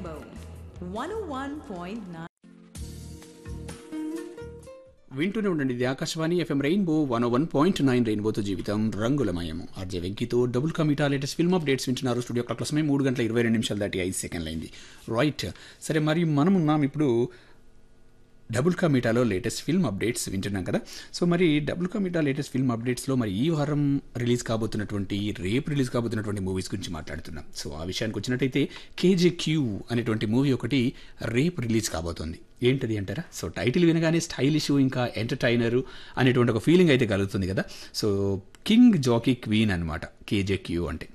Rainbow 101.9. వింటూనే ఉండండి ఇది Akashvani FM rainbow one one point nine రెయిన్బోతో జీవితం రంగులమయం ఆర్జే వెంకీతో డబుల్ కమిటా లేటెస్ట్ ఫిల్మ్ అప్డేట్స్ వింటున్నారు స్టూడియో క్లాక్ సమయం మూడు గంటల ఇరవై రెండు నిమిషాలు దాటి ఐదు సెకండ్లు అయింది రైట్ సరే మరి మనం ఉన్నాం ఇప్పుడు డబుల్ కమిటాలో లేటెస్ట్ ఫిల్మ్ అప్డేట్స్ వింటున్నాం కదా సో మరి డబుల్ కమిటా లేటెస్ట్ ఫిల్మ్ అప్డేట్స్లో మరి ఈ వారం రిలీజ్ కాబోతున్నటువంటి రేపు రిలీజ్ కాబోతున్నటువంటి మూవీస్ గురించి మాట్లాడుతున్నాం సో ఆ విషయానికి వచ్చినట్టయితే కేజే క్యూ అనేటువంటి మూవీ ఒకటి రేపు రిలీజ్ కాబోతుంది ఏంటది అంటారా సో టైటిల్ వినగానే స్టైలిష్ ఇంకా ఎంటర్టైనరు అనేటువంటి ఒక ఫీలింగ్ అయితే కలుగుతుంది కదా సో కింగ్ జాకీ క్వీన్ అనమాట కేజే క్యూ అంటే